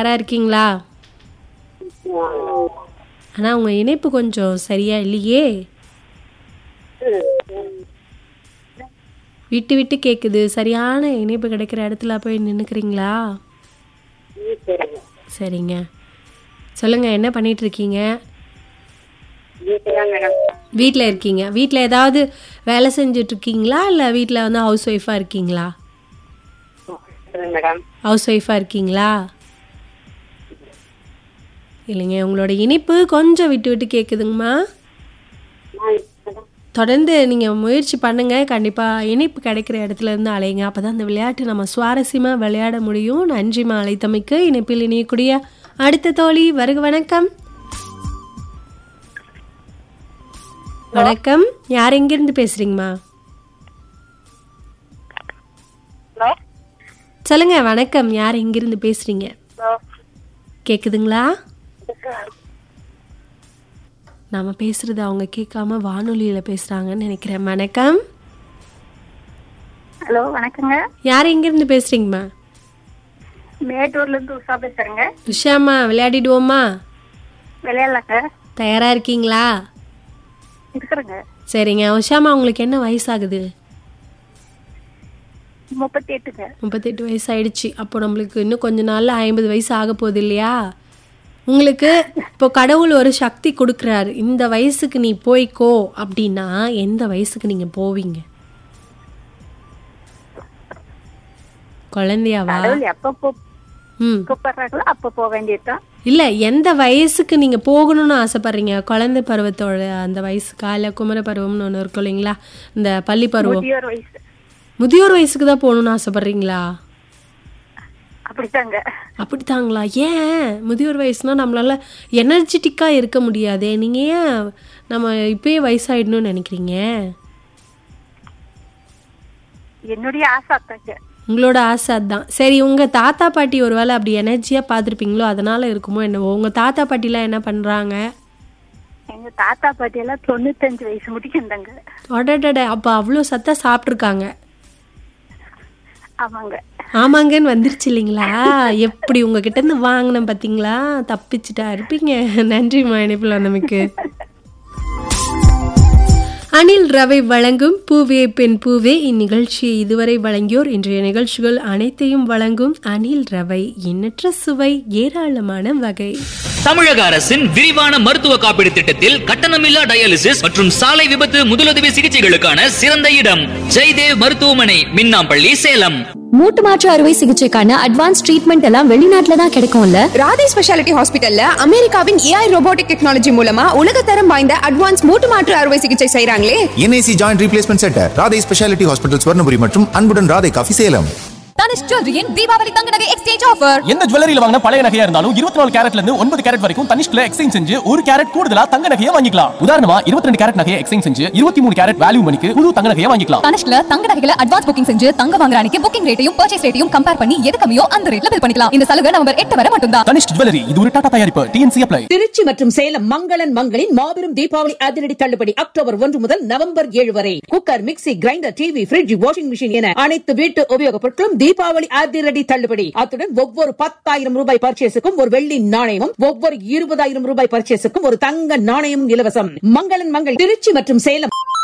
தயாரா இருக்கீங்களா ஆனா உங்க இணைப்பு கொஞ்சம் சரியா இல்லையே விட்டு விட்டு கேக்குது சரியான இணைப்பு கிடைக்கிற இடத்துல போய் நின்னுக்கிறீங்களா சரிங்க சொல்லுங்க என்ன பண்ணிட்டு இருக்கீங்க வீட்டில் இருக்கீங்க வீட்டில் ஏதாவது வேலை செஞ்சுட்டு இருக்கீங்களா இல்லை வீட்டில் வந்து ஹவுஸ் ஒய்ஃபாக இருக்கீங்களா மேடம் ஹவுஸ் ஒய்ஃபாக இருக்கீங்களா இல்லைங்க உங்களோட இனிப்பு கொஞ்சம் விட்டு விட்டு கேட்குதுங்கம்மா தொடர்ந்து நீங்கள் முயற்சி பண்ணுங்க கண்டிப்பாக இனிப்பு கிடைக்கிற இடத்துல இருந்து அலையுங்க அப்போ தான் அந்த விளையாட்டு நம்ம சுவாரஸ்யமாக விளையாட முடியும் நன்றிம்மா அழைத்தமைக்கு இனிப்பில் இணையக்கூடிய அடுத்த தோழி வருக வணக்கம் வணக்கம் யார் எங்கிருந்து பேசுறீங்கம்மா ஹலோ சொல்லுங்க வணக்கம் யார் எங்கிருந்து பேசுறீங்க கேக்குதுங்களா நாம பேசுறது அவங்க கேட்காம வானொலியில பேசுறாங்கன்னு நினைக்கிறேன் வணக்கம் ஹலோ வணக்கங்க யார் எங்கிருந்து பேசுறீங்கம்மா மேட்டூர்ல இருந்து உஷா பேசுறேங்க உஷாம்மா விளையாடிடுவோமா விளையாடலாங்க தயாரா இருக்கீங்களா இருக்கிறேங்க சரிங்க உஷாமா உங்களுக்கு என்ன வயசாகுது முப்பத்தி எட்டுங்க முப்பத்தெட்டு வயசு ஆயிடுச்சு அப்போ நம்மளுக்கு இன்னும் கொஞ்ச நாள்ல ஐம்பது வயசு ஆக போகுது இல்லையா உங்களுக்கு இப்போ கடவுள் ஒரு சக்தி கொடுக்குறாரு இந்த வயசுக்கு நீ போய்க்கோ அப்படின்னா எந்த வயசுக்கு நீங்க போவீங்க குழந்தையாவா கடவுள் எப்ப கூப்- ம் கூப்பிடுறாங்களோ அப்ப போக வேண்டியதுதான் இல்ல எந்த வயசுக்கு நீங்க போகணும்னு ஆசைப்படுறீங்க குழந்தை பருவத்தோட அந்த வயசுக்கா இல்ல குமர பருவம்னு ஒன்று இருக்கும் இல்லைங்களா இந்த பள்ளி பருவம் முதியோர் வயசு முதியோர் வயசுக்கு தான் போகணும்னு ஆசைப்படுறீங்களா அப்படித்தாங்க அப்படித்தாங்களா ஏன் முதியோர் வயசுனா நம்மளால எனர்ஜெட்டிக்காக இருக்க முடியாதே நீங்கள் ஏன் நம்ம இப்பயே வயசாயிடணும்னு நினைக்கிறீங்க என்னுடைய ஆசை அத்தாங்க உங்களோட ஆசை அதுதான் சரி உங்கள் தாத்தா பாட்டி ஒருவேளை அப்படி எனர்ஜியாக பார்த்துருப்பீங்களோ அதனால இருக்குமோ என்னவோ உங்கள் தாத்தா பாட்டிலாம் என்ன பண்ணுறாங்க எங்க தாத்தா பாட்டி எல்லாம் தொண்ணூத்தஞ்சு வயசு முடிக்கும் இருந்தாங்க அடடட அப்போ அவ்வளோ சத்தா சாப்பிட்ருக்காங்க ஆமாங்க ஆமாங்கன்னு வந்துருச்சு இல்லைங்களா எப்படி உங்ககிட்ட இருந்து வாங்கினேன் பார்த்தீங்களா தப்பிச்சுட்டா இருப்பீங்க நன்றிம்மா இணைப்பில் வந்தமைக்கு அனில் ரவை வழங்கும் பூவே பெண் பூவே இந்நிகழ்ச்சியை இதுவரை வழங்கியோர் இன்றைய நிகழ்ச்சிகள் அனைத்தையும் வழங்கும் அனில் ரவை எண்ணற்ற சுவை ஏராளமான வகை தமிழக அரசின் விரிவான மருத்துவ காப்பீடு திட்டத்தில் கட்டணமில்லா டயாலிசிஸ் மற்றும் சாலை விபத்து முதலுதவி சிகிச்சைகளுக்கான சிறந்த இடம் ஜெய்தேவ் மருத்துவமனை மின்னாம்பள்ளி சேலம் மூட்டு மாற்று அறுவை சிகிச்சைக்கான அட்வான்ஸ் ட்ரீட்மெண்ட் எல்லாம் வெளிநாட்டுல தான் கிடைக்கும்ல ராதே ஸ்பெஷாலிட்டி ஹாஸ்பிட்டல்ல அமெரிக்காவின் ஏஐ ரோபோட்டிக் டெக்னாலஜி மூலமா உலகத்தரம் வாய்ந்த அட்வான்ஸ் மூட்டு மாற்று அறுவை சிகிச்சை செய்றாங்களே NIC joint replacement centre Radhai specialty hospital Swarnapuri மற்றும் அன்புடன் ராதை காஃபி சேலம் தனுஷ் ஜுவல்லரியின் தீபாவளி தங்க நகை எக்ஸ்சேஞ்ச் ஆஃபர் எந்த ஜுவல்லரியில வாங்கின பழைய நகையா இருந்தாலும் இருபத்தி நாலு கேரட்ல இருந்து ஒன்பது கேரட் வரைக்கும் தனிஷ்ல எக்ஸ்சேஞ்ச் செஞ்சு ஒரு கேரட் கூடுதலா தங்க நகையை வாங்கிக்கலாம் உதாரணமா இருபத்தி ரெண்டு கேரட் நகையை எக்ஸ்சேஞ்ச் செஞ்சு இருபத்தி மூணு கேரட் வேல்யூ மணிக்கு புது தங்க நகையை வாங்கிக்கலாம் தனுஷ்ல தங்க நகைகளை அட்வான்ஸ் புக்கிங் செஞ்சு தங்க வாங்குற அன்னைக்கு புக்கிங் ரேட்டையும் பர்ச்சேஸ் ரேட்டையும் கம்பேர் பண்ணி எது கம்மியோ அந்த ரேட்ல பில் பண்ணிக்கலாம் இந்த சலுகை நவம்பர் எட்டு வரை மட்டும்தான் தனிஷ் ஜுவல்லரி இது ஒரு டாடா தயாரிப்பு டிஎன்சி அப்ளை திருச்சி மற்றும் சேலம் மங்களன் மங்களின் மாபெரும் தீபாவளி அதிரடி தள்ளுபடி அக்டோபர் ஒன்று முதல் நவம்பர் ஏழு வரை cooker mixie grinder TV fridge washing machine என அனைத்து வீட்டு உபயோகப் பொருட்களும் தீபாவளி அதிரடி தள்ளுபடி அத்துடன் ஒவ்வொரு பத்தாயிரம் ரூபாய் பர்ச்சேஸுக்கும் ஒரு வெள்ளி நாணயமும் ஒவ்வொரு இருபதாயிரம் ரூபாய் பர்ச்சேஸுக்கும் ஒரு தங்க நாணயமும் இலவசம் மங்களன் மங்கள் திருச்சி மற்றும் சேலம்